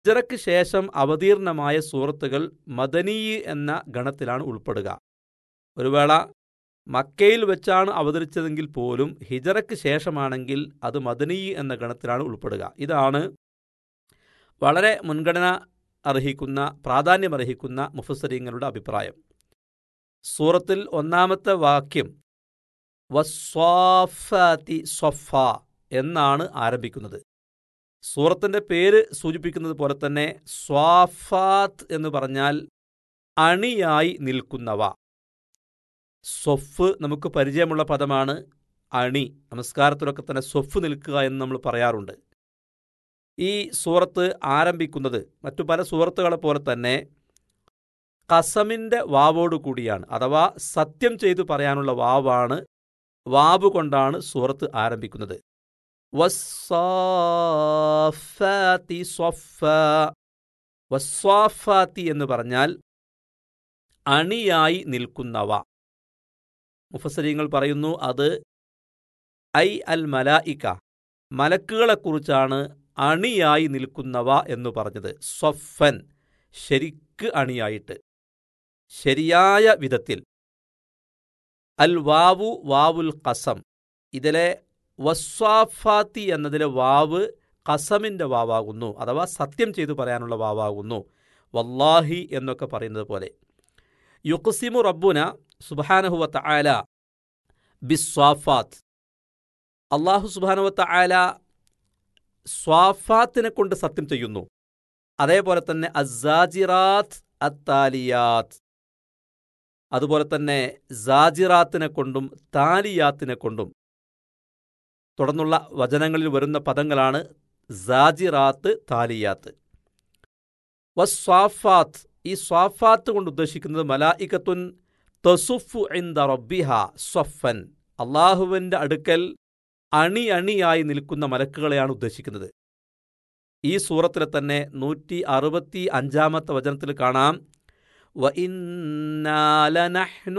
ഹിജറയ്ക്ക് ശേഷം അവതീർണമായ സൂറത്തുകൾ മദനീ എന്ന ഗണത്തിലാണ് ഉൾപ്പെടുക ഒരു വേള മക്കയിൽ വെച്ചാണ് അവതരിച്ചതെങ്കിൽ പോലും ഹിജറയ്ക്ക് ശേഷമാണെങ്കിൽ അത് മദനീ എന്ന ഗണത്തിലാണ് ഉൾപ്പെടുക ഇതാണ് വളരെ മുൻഗണന അർഹിക്കുന്ന പ്രാധാന്യമർഹിക്കുന്ന മുഫസരീങ്ങളുടെ അഭിപ്രായം സൂറത്തിൽ ഒന്നാമത്തെ വാക്യം വസ്വാഫാത്തി സ്വഫ എന്നാണ് ആരംഭിക്കുന്നത് സൂറത്തിന്റെ പേര് സൂചിപ്പിക്കുന്നത് പോലെ തന്നെ സ്വാഫാത്ത് എന്ന് പറഞ്ഞാൽ അണിയായി നിൽക്കുന്നവ സ്വഫ് നമുക്ക് പരിചയമുള്ള പദമാണ് അണി നമസ്കാരത്തിലൊക്കെ തന്നെ സ്വഫ് നിൽക്കുക എന്ന് നമ്മൾ പറയാറുണ്ട് ഈ സൂറത്ത് ആരംഭിക്കുന്നത് മറ്റു പല സൂറത്തുകളെ പോലെ തന്നെ കസമിൻ്റെ വാവോടു കൂടിയാണ് അഥവാ സത്യം ചെയ്തു പറയാനുള്ള വാവാണ് വാവ് കൊണ്ടാണ് സൂറത്ത് ആരംഭിക്കുന്നത് വസ്സാഫാത്തി സ്വഫ വസ്വാഫാത്തി എന്ന് പറഞ്ഞാൽ അണിയായി നിൽക്കുന്നവ മുഫസരിങ്ങൾ പറയുന്നു അത് ഐ അൽ മലായിക്ക മലക്കുകളെക്കുറിച്ചാണ് അണിയായി നിൽക്കുന്നവ എന്ന് പറഞ്ഞത് സ്വഫൻ ശരിക്ക് അണിയായിട്ട് ശരിയായ വിധത്തിൽ അൽ വാവു വാവുൽ കസം ഇതിലെ വസ്വാഫാത്തി എന്നതിലെ വാവ് കസമിൻ്റെ വാവാകുന്നു അഥവാ സത്യം ചെയ്തു പറയാനുള്ള വാവാകുന്നു വല്ലാഹി എന്നൊക്കെ പറയുന്നത് പോലെ യുക്സിമു റബ്ബുന സുബാനഹുവത്ത ആല ബിസ്വാഫാത്ത് അള്ളാഹു സുബാനുവത്ത ആല സ്വാഫാത്തിനെ കൊണ്ട് സത്യം ചെയ്യുന്നു അതേപോലെ തന്നെ അസാജിറാത്ത് അത്താലിയാത്ത് അതുപോലെ തന്നെ സാജിറാത്തിനെ കൊണ്ടും താലിയാത്തിനെ കൊണ്ടും തുടർന്നുള്ള വചനങ്ങളിൽ വരുന്ന പദങ്ങളാണ് സാജിറാത്ത് താലിയാത്ത് വസ്വാഫാത്ത് ഈ സ്വാഫാത്ത് കൊണ്ട് ഉദ്ദേശിക്കുന്നത് മലായിക്കത്തുൻ തസുഫു ഇന്ദ റബ്ബിഹ സ്വഫൻ അള്ളാഹുവിൻ്റെ അടുക്കൽ അണി അണിയായി നിൽക്കുന്ന മലക്കുകളെയാണ് ഉദ്ദേശിക്കുന്നത് ഈ സൂറത്തിലെ തന്നെ നൂറ്റി അറുപത്തി അഞ്ചാമത്തെ വചനത്തിൽ കാണാം وَإِنَّا لَنَحْنُ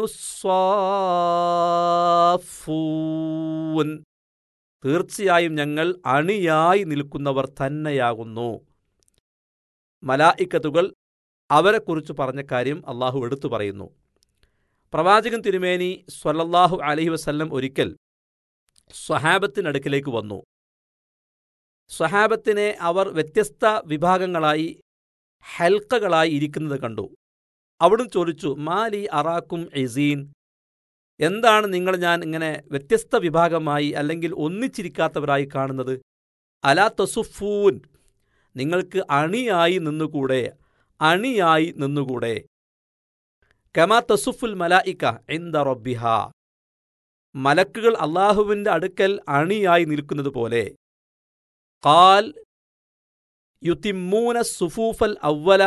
الصَّافُّونَ തീർച്ചയായും ഞങ്ങൾ അണിയായി നിൽക്കുന്നവർ തന്നെയാകുന്നു മലായിക്കത്തുകൾ അവരെക്കുറിച്ച് പറഞ്ഞ കാര്യം അള്ളാഹു എടുത്തു പറയുന്നു പ്രവാചകൻ തിരുമേനി സ്വല്ലല്ലാഹു അലഹി വസല്ലം ഒരിക്കൽ സ്വഹാബത്തിനടുക്കിലേക്ക് വന്നു സ്വഹാബത്തിനെ അവർ വ്യത്യസ്ത വിഭാഗങ്ങളായി ഹൽക്കകളായി ഇരിക്കുന്നത് കണ്ടു അവിടുന്ന് ചോദിച്ചു മാലി അറാക്കും എസീൻ എന്താണ് നിങ്ങൾ ഞാൻ ഇങ്ങനെ വ്യത്യസ്ത വിഭാഗമായി അല്ലെങ്കിൽ ഒന്നിച്ചിരിക്കാത്തവരായി കാണുന്നത് അലാ തസുഫൂൻ നിങ്ങൾക്ക് അണിയായി നിന്നുകൂടെ അണിയായി നിന്നുകൂടെ കമാ തസുഫുൽ മലായിക്ക എന്ത റബ്ബിഹ മലക്കുകൾ അള്ളാഹുവിൻ്റെ അടുക്കൽ അണിയായി നിൽക്കുന്നത് പോലെ കാൽ യുത്തിമൂന സുഫൂഫൽ അവല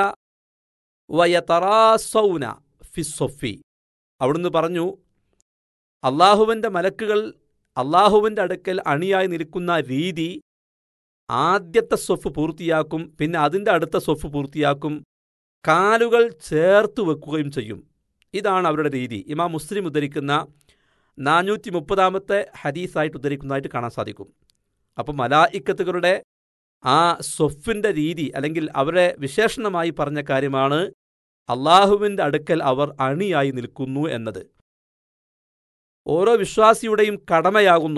വയതറാസൗന ഫിസ്സൊഫി അവിടുന്ന് പറഞ്ഞു അള്ളാഹുവിൻ്റെ മലക്കുകൾ അള്ളാഹുവിൻ്റെ അടുക്കൽ അണിയായി നിൽക്കുന്ന രീതി ആദ്യത്തെ സ്വഫ് പൂർത്തിയാക്കും പിന്നെ അതിൻ്റെ അടുത്ത സ്വഫ് പൂർത്തിയാക്കും കാലുകൾ ചേർത്ത് വെക്കുകയും ചെയ്യും ഇതാണ് അവരുടെ രീതി ഇമാം മുസ്ലിം ഉദ്ധരിക്കുന്ന നാനൂറ്റി മുപ്പതാമത്തെ ഹദീസായിട്ട് ഉദ്ധരിക്കുന്നതായിട്ട് കാണാൻ സാധിക്കും അപ്പം മലായിക്കത്തുകളുടെ ആ സ്വഫിൻ്റെ രീതി അല്ലെങ്കിൽ അവരെ വിശേഷണമായി പറഞ്ഞ കാര്യമാണ് അള്ളാഹുവിൻ്റെ അടുക്കൽ അവർ അണിയായി നിൽക്കുന്നു എന്നത് ഓരോ വിശ്വാസിയുടെയും കടമയാകുന്നു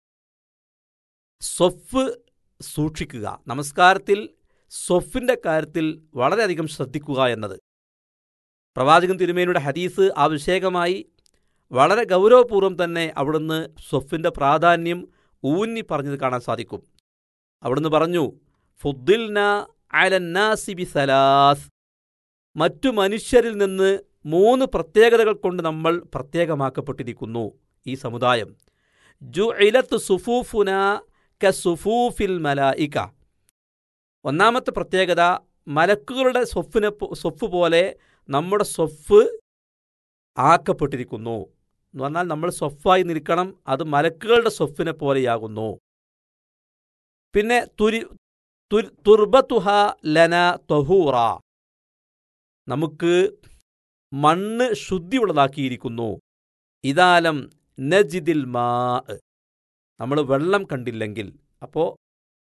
സ്വഫ് സൂക്ഷിക്കുക നമസ്കാരത്തിൽ സ്വഫിൻ്റെ കാര്യത്തിൽ വളരെയധികം ശ്രദ്ധിക്കുക എന്നത് പ്രവാചകൻ തിരുമേനിയുടെ ഹദീസ് ആ വിഷയകമായി വളരെ ഗൗരവപൂർവ്വം തന്നെ അവിടുന്ന് സ്വഫിൻ്റെ പ്രാധാന്യം ഊന്നി പറഞ്ഞത് കാണാൻ സാധിക്കും അവിടുന്ന് പറഞ്ഞു ഫുദ്ദിൽന അലന്നാസിബി സലാസ് മറ്റു മനുഷ്യരിൽ നിന്ന് മൂന്ന് പ്രത്യേകതകൾ കൊണ്ട് നമ്മൾ പ്രത്യേകമാക്കപ്പെട്ടിരിക്കുന്നു ഈ സമുദായം ജു ഇലത്ത് സുഫൂഫുന ക സുഫൂഫിൽ മലായിക ഒന്നാമത്തെ പ്രത്യേകത മലക്കുകളുടെ സ്വഫിനെ സ്വഫ് പോലെ നമ്മുടെ സ്വഫ് ആക്കപ്പെട്ടിരിക്കുന്നു എന്ന് പറഞ്ഞാൽ നമ്മൾ സ്വഫായി നിൽക്കണം അത് മലക്കുകളുടെ സ്വഫിനെ പോലെയാകുന്നു പിന്നെ തുരി തുർബത്തുഹ ലന തൊഹൂറ നമുക്ക് മണ്ണ് ശുദ്ധിയുള്ളതാക്കിയിരിക്കുന്നു ഇതാലം നജിദിൽ മാ നമ്മൾ വെള്ളം കണ്ടില്ലെങ്കിൽ അപ്പോൾ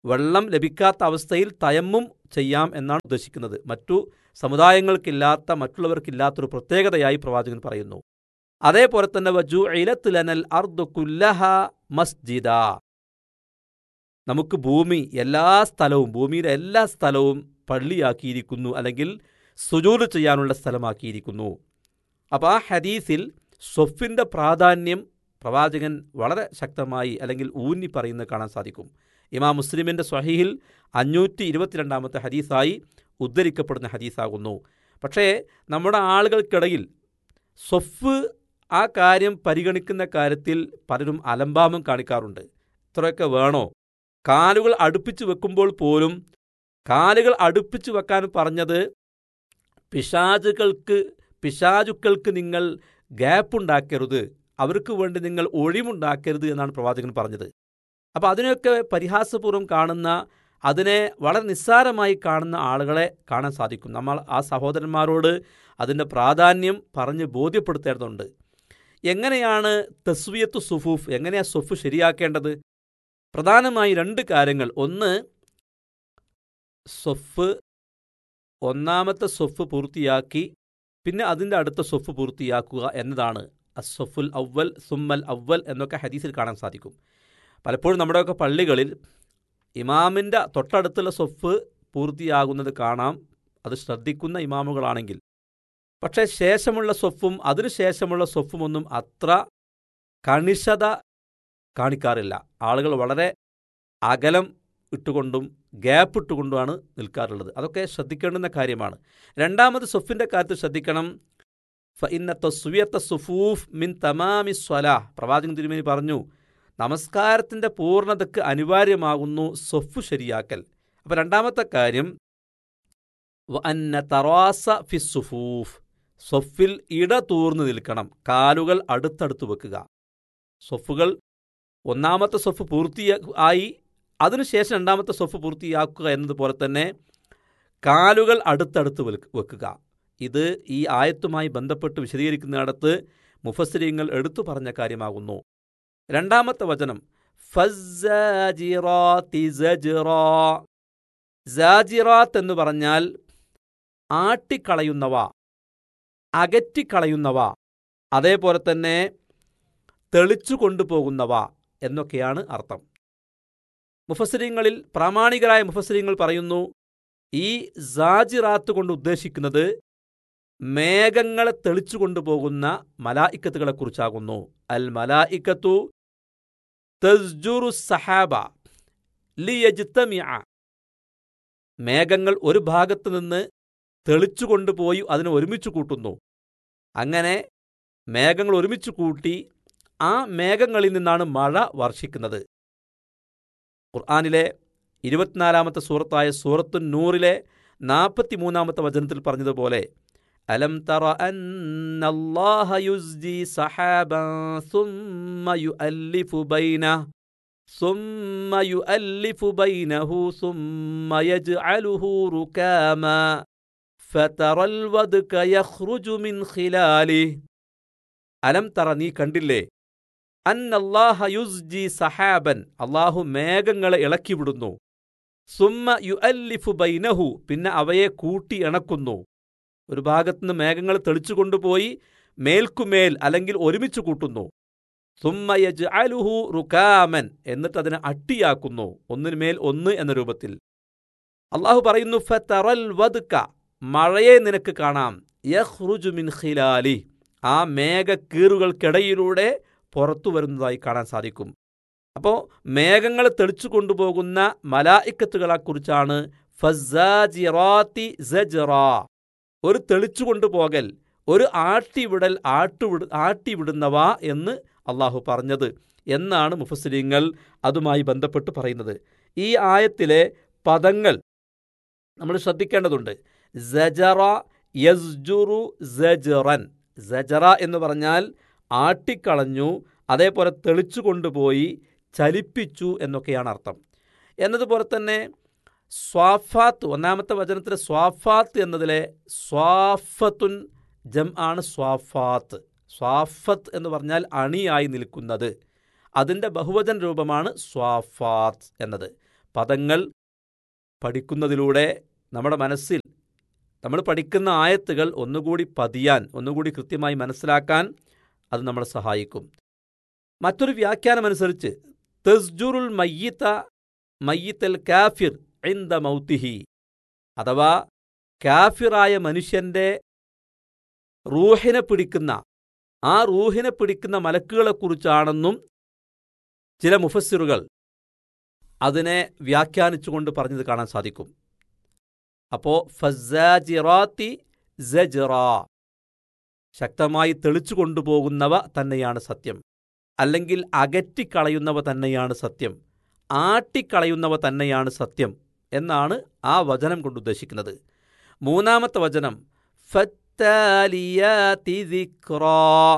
വെള്ളം ലഭിക്കാത്ത അവസ്ഥയിൽ തയമ്മും ചെയ്യാം എന്നാണ് ഉദ്ദേശിക്കുന്നത് മറ്റു സമുദായങ്ങൾക്കില്ലാത്ത മറ്റുള്ളവർക്കില്ലാത്തൊരു പ്രത്യേകതയായി പ്രവാചകൻ പറയുന്നു അതേപോലെ തന്നെ വജു ഇലത്തുലനൽ അർദു കുല്ലഹ മസ്ജിദ നമുക്ക് ഭൂമി എല്ലാ സ്ഥലവും ഭൂമിയിലെ എല്ലാ സ്ഥലവും പള്ളിയാക്കിയിരിക്കുന്നു അല്ലെങ്കിൽ സുജൂത് ചെയ്യാനുള്ള സ്ഥലമാക്കിയിരിക്കുന്നു അപ്പോൾ ആ ഹദീസിൽ സ്വഫിൻ്റെ പ്രാധാന്യം പ്രവാചകൻ വളരെ ശക്തമായി അല്ലെങ്കിൽ ഊന്നി പറയുന്നത് കാണാൻ സാധിക്കും ഇമാം മുസ്ലിമിൻ്റെ സ്വഹീഹിൽ അഞ്ഞൂറ്റി ഇരുപത്തിരണ്ടാമത്തെ ഹദീസായി ഉദ്ധരിക്കപ്പെടുന്ന ഹദീസാകുന്നു പക്ഷേ നമ്മുടെ ആളുകൾക്കിടയിൽ സ്വഫ് ആ കാര്യം പരിഗണിക്കുന്ന കാര്യത്തിൽ പലരും അലംഭാമം കാണിക്കാറുണ്ട് ഇത്രയൊക്കെ വേണോ കാലുകൾ അടുപ്പിച്ച് വെക്കുമ്പോൾ പോലും കാലുകൾ അടുപ്പിച്ച് വെക്കാൻ പറഞ്ഞത് പിശാചുകൾക്ക് പിശാചുക്കൾക്ക് നിങ്ങൾ ഗ്യാപ്പ് ഉണ്ടാക്കരുത് അവർക്ക് വേണ്ടി നിങ്ങൾ ഒഴിവുണ്ടാക്കരുത് എന്നാണ് പ്രവാചകൻ പറഞ്ഞത് അപ്പോൾ അതിനെയൊക്കെ പരിഹാസപൂർവ്വം കാണുന്ന അതിനെ വളരെ നിസ്സാരമായി കാണുന്ന ആളുകളെ കാണാൻ സാധിക്കും നമ്മൾ ആ സഹോദരന്മാരോട് അതിൻ്റെ പ്രാധാന്യം പറഞ്ഞ് ബോധ്യപ്പെടുത്തേണ്ടതുണ്ട് എങ്ങനെയാണ് തസ്വിയത്ത് സുഫൂഫ് എങ്ങനെയാണ് സുഫ് ശരിയാക്കേണ്ടത് പ്രധാനമായി രണ്ട് കാര്യങ്ങൾ ഒന്ന് സൊഫ് ഒന്നാമത്തെ സൊഫ് പൂർത്തിയാക്കി പിന്നെ അതിൻ്റെ അടുത്ത സൊഫ് പൂർത്തിയാക്കുക എന്നതാണ് അസ്സൊഫുൽ അവൽ സുമ്മൽ അവൽ എന്നൊക്കെ ഹദീസിൽ കാണാൻ സാധിക്കും പലപ്പോഴും നമ്മുടെയൊക്കെ പള്ളികളിൽ ഇമാമിൻ്റെ തൊട്ടടുത്തുള്ള സൊഫ് പൂർത്തിയാകുന്നത് കാണാം അത് ശ്രദ്ധിക്കുന്ന ഇമാമുകളാണെങ്കിൽ പക്ഷേ ശേഷമുള്ള സൊഫും അതിനുശേഷമുള്ള സൊഫുമൊന്നും അത്ര കണിശത കാണിക്കാറില്ല ആളുകൾ വളരെ അകലം ഇട്ടുകൊണ്ടും ഗ്യാപ്പ് ഇട്ടുകൊണ്ടുമാണ് നിൽക്കാറുള്ളത് അതൊക്കെ ശ്രദ്ധിക്കേണ്ടുന്ന കാര്യമാണ് രണ്ടാമത് സൊഫിൻ്റെ കാര്യത്തിൽ ശ്രദ്ധിക്കണം ഇന്നത്തെ സുവിയത്ത സുഫൂഫ് മിൻ തമാമി സ്വലാ പ്രവാചകൻ തിരുമേനി പറഞ്ഞു നമസ്കാരത്തിൻ്റെ പൂർണ്ണതയ്ക്ക് അനിവാര്യമാകുന്നു സൊഫ് ശരിയാക്കൽ അപ്പോൾ രണ്ടാമത്തെ കാര്യം അന്ന തറാസ ഫി സുഫൂഫ് സൊഫിൽ ഇട തൂർന്നു നിൽക്കണം കാലുകൾ അടുത്തടുത്ത് വെക്കുക സൊഫുകൾ ഒന്നാമത്തെ സൊഫ് പൂർത്തിയായി അതിനുശേഷം രണ്ടാമത്തെ സൊഫ് പൂർത്തിയാക്കുക എന്നതുപോലെ തന്നെ കാലുകൾ അടുത്തടുത്ത് വെക്കുക ഇത് ഈ ആയത്തുമായി ബന്ധപ്പെട്ട് വിശദീകരിക്കുന്നിടത്ത് മുഫസ്രീങ്ങൾ എടുത്തു പറഞ്ഞ കാര്യമാകുന്നു രണ്ടാമത്തെ വചനം സാജിറാത്ത് എന്ന് പറഞ്ഞാൽ ആട്ടിക്കളയുന്നവ അകറ്റിക്കളയുന്നവ അതേപോലെ തന്നെ തെളിച്ചു കൊണ്ടുപോകുന്നവ എന്നൊക്കെയാണ് അർത്ഥം മുഫസരിങ്ങളിൽ പ്രാമാണികരായ മുഫസരിങ്ങൾ പറയുന്നു ഈ സാജിറാത്ത് കൊണ്ട് ഉദ്ദേശിക്കുന്നത് മേഘങ്ങളെ തെളിച്ചു കൊണ്ടുപോകുന്ന മലായിക്കത്തുകളെക്കുറിച്ചാകുന്നു അൽ മലായിക്കത്തു തസ്ജുറു സഹാബ ലിയജ്തമിഅ മേഘങ്ങൾ ഒരു ഭാഗത്തു നിന്ന് തെളിച്ചു കൊണ്ടുപോയി അതിനെ ഒരുമിച്ച് കൂട്ടുന്നു അങ്ങനെ മേഘങ്ങൾ ഒരുമിച്ച് കൂട്ടി ആ മേഘങ്ങളിൽ നിന്നാണ് മഴ വർഷിക്കുന്നത് ഖുർആാനിലെ ഇരുപത്തിനാലാമത്തെ സൂറത്തായ സൂറത്തു നൂറിലെ നാൽപ്പത്തിമൂന്നാമത്തെ വചനത്തിൽ പറഞ്ഞതുപോലെ അലം തറ അന്നല്ലാഹ യുസ്ജി സഹാബൻ സുമ്മ യുഅല്ലിഫു ബൈന സുമ്മ യുഅല്ലിഫു ബൈനഹു സുമ്മ യജ്അലുഹു റുകാമാ ഫതറൽ വദ്ക യഖ്റുജു മിൻ ഖിലാലിഹി അലം തറ നീ കണ്ടില്ലേ അന്നല്ലാഹ യുസ്ജി സഹാബൻ അള്ളാഹു മേഘങ്ങളെ ഇളക്കിവിടുന്നു സുമ്മ യുഅല്ലിഫു ബൈനഹു പിന്നെ അവയെ കൂട്ടി ഇണക്കുന്നു ഒരു ഭാഗത്തുനിന്ന് മേഘങ്ങൾ തെളിച്ചു കൊണ്ടുപോയി മേൽക്കുമേൽ അല്ലെങ്കിൽ ഒരുമിച്ച് കൂട്ടുന്നു സുമ്മ യജ് അലുഹു റുക്കാമൻ എന്നിട്ട് അതിനെ അട്ടിയാക്കുന്നു ഒന്നിനുമേൽ ഒന്ന് എന്ന രൂപത്തിൽ അള്ളാഹു പറയുന്നു ഫതറൽ വദ്ക മഴയെ നിനക്ക് കാണാം യഹ്റുജു മിൻ ഖിലാലി ആ മേഘക്കീറുകൾക്കിടയിലൂടെ പുറത്തു വരുന്നതായി കാണാൻ സാധിക്കും അപ്പോൾ മേഘങ്ങൾ തെളിച്ചു കൊണ്ടുപോകുന്ന മലായിക്കത്തുകളെക്കുറിച്ചാണ് ഫസാജിറാത്തി സജറ ഒരു തെളിച്ചു കൊണ്ടുപോകൽ ഒരു ആട്ടിവിടൽ ആട്ടുവിട ആട്ടിവിടുന്നവ എന്ന് അള്ളാഹു പറഞ്ഞത് എന്നാണ് മുഫസ്ലിങ്ങൾ അതുമായി ബന്ധപ്പെട്ട് പറയുന്നത് ഈ ആയത്തിലെ പദങ്ങൾ നമ്മൾ ശ്രദ്ധിക്കേണ്ടതുണ്ട് സജറ യസ്ജുറു സജറൻ സജറ എന്ന് പറഞ്ഞാൽ ആട്ടിക്കളഞ്ഞു അതേപോലെ തെളിച്ചു കൊണ്ടുപോയി ചലിപ്പിച്ചു എന്നൊക്കെയാണ് അർത്ഥം എന്നതുപോലെ തന്നെ സ്വാഫാത്ത് ഒന്നാമത്തെ വചനത്തിലെ സ്വാഫാത്ത് എന്നതിലെ സ്വാഫത്തുൻ ജം ആണ് സ്വാഫാത്ത് സ്വാഫത്ത് എന്ന് പറഞ്ഞാൽ അണിയായി നിൽക്കുന്നത് അതിൻ്റെ ബഹുവചന രൂപമാണ് സ്വാഫാത്ത് എന്നത് പദങ്ങൾ പഠിക്കുന്നതിലൂടെ നമ്മുടെ മനസ്സിൽ നമ്മൾ പഠിക്കുന്ന ആയത്തുകൾ ഒന്നുകൂടി പതിയാൻ ഒന്നുകൂടി കൃത്യമായി മനസ്സിലാക്കാൻ അത് നമ്മളെ സഹായിക്കും മറ്റൊരു വ്യാഖ്യാനമനുസരിച്ച് തെസ്ജുറുൽ മയ്യിത്ത മയ്യിത്തൽ കാഫിർ ഇന്ദ മൗത്തിഹി അഥവാ കാഫിറായ മനുഷ്യന്റെ റൂഹിനെ പിടിക്കുന്ന ആ റൂഹിനെ പിടിക്കുന്ന മലക്കുകളെക്കുറിച്ചാണെന്നും ചില മുഫസ്സിറുകൾ അതിനെ വ്യാഖ്യാനിച്ചുകൊണ്ട് പറഞ്ഞത് കാണാൻ സാധിക്കും അപ്പോ ഫസാജിറാത്തി സജറ ശക്തമായി തെളിച്ചു കൊണ്ടുപോകുന്നവ തന്നെയാണ് സത്യം അല്ലെങ്കിൽ അകറ്റിക്കളയുന്നവ തന്നെയാണ് സത്യം ആട്ടിക്കളയുന്നവ തന്നെയാണ് സത്യം എന്നാണ് ആ വചനം കൊണ്ട് ഉദ്ദേശിക്കുന്നത് മൂന്നാമത്തെ വചനം ഫത്താലിയാതി ദിക്റാ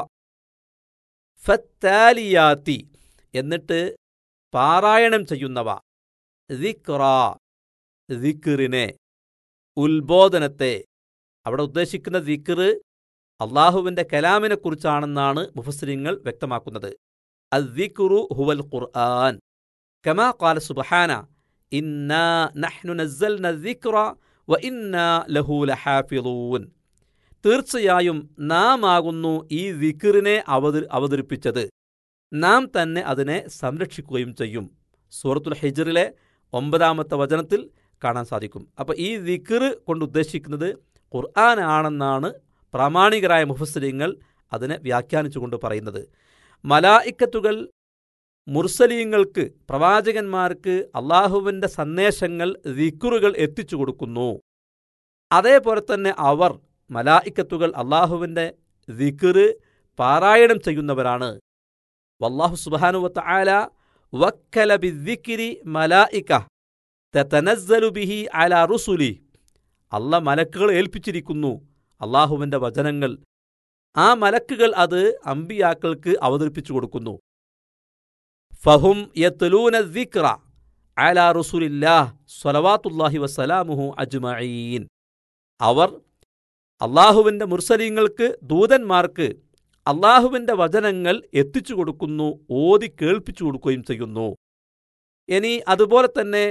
ഫത്താലിയാത്തി എന്നിട്ട് പാരായണം ചെയ്യുന്നവ ദിക്റാ ദിക്റിനെ ഉത്ബോധനത്തെ അവിടെ ഉദ്ദേശിക്കുന്ന ദിക്റ് അള്ളാഹുവിന്റെ കലാമിനെക്കുറിച്ചാണെന്നാണ് മുഫസ്ലിങ്ങൾ വ്യക്തമാക്കുന്നത് അദ്ദിഖുറു ഹുവൽ ഖുർആൻ കമാ ഖാല സുബ്ഹാന ഇന്നാ നഹ്നു നസ്സൽന ദിക്റ വ ഇന്നാ ലഹു ലഹാഫിളൂൻ തീർച്ചയായും നാം ആകുന്നു ഈ ദിക്റിനെ അവതരി അവതരിപ്പിച്ചത് നാം തന്നെ അതിനെ സംരക്ഷിക്കുകയും ചെയ്യും സൂറത്തുൽ ഹിജറിലെ ഒമ്പതാമത്തെ വചനത്തിൽ കാണാൻ സാധിക്കും അപ്പോൾ ഈ ദിക്റ് കൊണ്ട് ഉദ്ദേശിക്കുന്നത് ഖുർആനാണെന്നാണ് പ്രാമാണികരായ മുഫസ്സലിങ്ങൾ അതിനെ വ്യാഖ്യാനിച്ചുകൊണ്ട് പറയുന്നത് മലായിക്കത്തുകൾ മുർസലീങ്ങൾക്ക് പ്രവാചകന്മാർക്ക് അള്ളാഹുവിൻ്റെ സന്ദേശങ്ങൾ ദിക്റുകൾ എത്തിച്ചു കൊടുക്കുന്നു അതേപോലെ തന്നെ അവർ മലായിക്കത്തുകൾ അള്ളാഹുവിൻ്റെ ദിക്റ് പാരായണം ചെയ്യുന്നവരാണ് വല്ലാഹു സുബാനുവത്ത ആല വക്കല ബിദ്ദിക്കിരി മലായിക്ക തനസ്സലു ബിഹി അല റുസുലി അല്ല മലക്കുകൾ ഏൽപ്പിച്ചിരിക്കുന്നു അള്ളാഹുവിൻ്റെ വചനങ്ങൾ ആ മലക്കുകൾ അത് അമ്പിയാക്കൾക്ക് അവതരിപ്പിച്ചു കൊടുക്കുന്നു ഫഹും യത്ലൂന ദിക്റ അല റുസുലില്ലാഹ് സ്വലവാത്തുല്ലാഹി വസ്സലാമുഹു അജ്മഈൻ അവർ അള്ളാഹുവിൻ്റെ മുർസലീങ്ങൾക്ക് ദൂതന്മാർക്ക് അള്ളാഹുവിൻ്റെ വചനങ്ങൾ എത്തിച്ചു കൊടുക്കുന്നു ഓതി കേൾപ്പിച്ചു കൊടുക്കുകയും ചെയ്യുന്നു ഇനി അതുപോലെ തന്നെ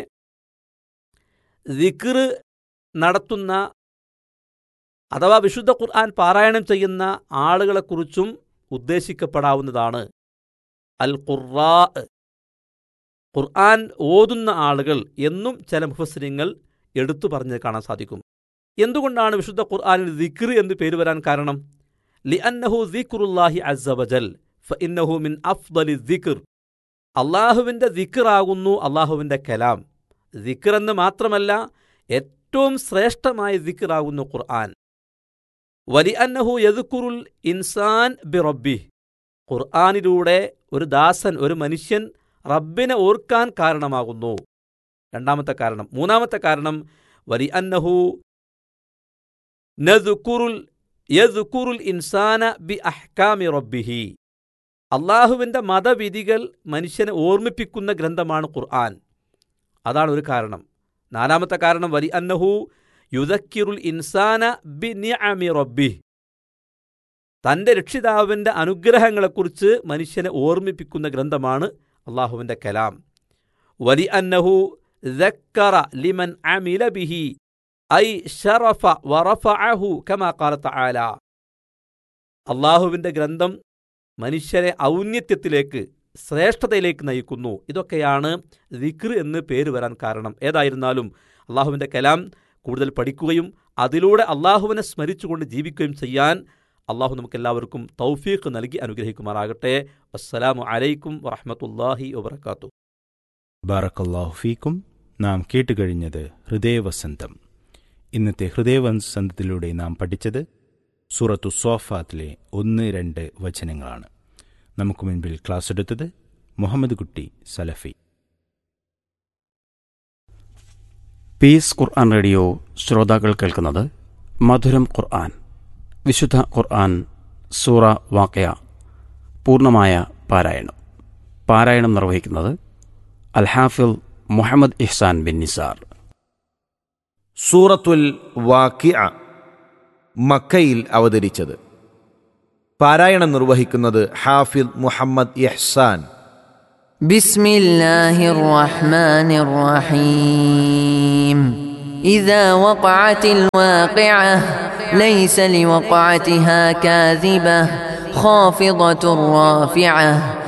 ദിക്ർ നടത്തുന്ന അഥവാ വിശുദ്ധ ഖുർആൻ പാരായണം ചെയ്യുന്ന ആളുകളെക്കുറിച്ചും ഉദ്ദേശിക്കപ്പെടാവുന്നതാണ് അൽ ഖുറാ ഖുർആൻ ഓതുന്ന ആളുകൾ എന്നും ചില മുഫസ്ലിങ്ങൾ എടുത്തു പറഞ്ഞ് കാണാൻ സാധിക്കും എന്തുകൊണ്ടാണ് വിശുദ്ധ ഖുർആനിൽ ദിക്ർ എന്ന് പേര് വരാൻ കാരണം ലി അന്നഹു ദിക്റുല്ലാഹി അസവജൽ ഫഇന്നഹു മിൻ അഫ്ദലി ദിക്ർ അള്ളാഹുവിൻ്റെ ദിക്റാകുന്നു അള്ളാഹുവിൻ്റെ കലാം ദിക്ർ എന്ന് മാത്രമല്ല ഏറ്റവും ശ്രേഷ്ഠമായ ദിക്റാകുന്നു ഖുർആൻ വലി അന്നഹു യദുക്കുറുൽ ഇൻസാൻ ബി റബ്ബി ഖുർആാനിലൂടെ ഒരു ദാസൻ ഒരു മനുഷ്യൻ റബ്ബിനെ ഓർക്കാൻ കാരണമാകുന്നു രണ്ടാമത്തെ കാരണം മൂന്നാമത്തെ കാരണം വലി അന്നഹു നദുക്കുറുൽ യദുക്കുറുൽ ഇൻസാന ബി അഹ്കാമി റബ്ബിഹി അള്ളാഹുവിൻ്റെ മതവിധികൾ മനുഷ്യനെ ഓർമ്മിപ്പിക്കുന്ന ഗ്രന്ഥമാണ് ഖുർആൻ അതാണ് ഒരു കാരണം നാലാമത്തെ കാരണം വലി അന്നഹു യുദക്കിറുൽ ഇൻസാന ബി നിഅമി റബ്ബി തൻ്റെ രക്ഷിതാവിൻ്റെ അനുഗ്രഹങ്ങളെക്കുറിച്ച് മനുഷ്യനെ ഓർമ്മിപ്പിക്കുന്ന ഗ്രന്ഥമാണ് അള്ളാഹുവിൻ്റെ കലാം വലി അന്നഹു ذكر لمن عمل به ഐ ഷറഫ വറഫഅഹു കമാ ഖാല തആല അള്ളാഹുവിൻ്റെ ഗ്രന്ഥം മനുഷ്യരെ ഔന്നത്യത്തിലേക്ക് ശ്രേഷ്ഠതയിലേക്ക് നയിക്കുന്നു ഇതൊക്കെയാണ് ദിക്ർ എന്ന് പേര് വരാൻ കാരണം ഏതായിരുന്നാലും അള്ളാഹുവിൻ്റെ കലാം കൂടുതൽ പഠിക്കുകയും അതിലൂടെ അള്ളാഹുവിനെ സ്മരിച്ചുകൊണ്ട് ജീവിക്കുകയും ചെയ്യാൻ അള്ളാഹു നമുക്കെല്ലാവർക്കും തൗഫീഖ് നൽകി അനുഗ്രഹിക്കുമാറാകട്ടെ അസ്സലാമു അലൈക്കും വറഹമത്തല്ലാഹി വബർക്കാത്തു ബാറക്കല്ലാഹു ഫീക്കും നാം കേട്ടുകഴിഞ്ഞത് ഹൃദയവസന്തം ഇന്നത്തെ ഹൃദയവസന്തത്തിലൂടെ നാം പഠിച്ചത് സൂറത്തു സോഫാത്തിലെ ഒന്ന് രണ്ട് വചനങ്ങളാണ് നമുക്ക് മുൻപിൽ ക്ലാസ് എടുത്തത് മുഹമ്മദ് കുട്ടി സലഫി പീസ് ഖുർആൻ റേഡിയോ ശ്രോതാക്കൾ കേൾക്കുന്നത് മധുരം ഖുർആൻ വിശുദ്ധ ഖുർആൻ സൂറ വാക്കയ പൂർണ്ണമായ പാരായണം പാരായണം നിർവഹിക്കുന്നത് അൽഹാഫിൽ മുഹമ്മദ് ഇഹ്സാൻ ബിൻ നിസാർ സൂറത്തുൽ വാക്കിഅ മക്കയിൽ അവതരിച്ചത് പാരായണം നിർവഹിക്കുന്നത് ഹാഫിദ് മുഹമ്മദ് ഇഹ്സാൻ بسم الله الرحمن الرحيم إذا وقعت الواقعة ليس لوقعتها كاذبة خافضة رافعة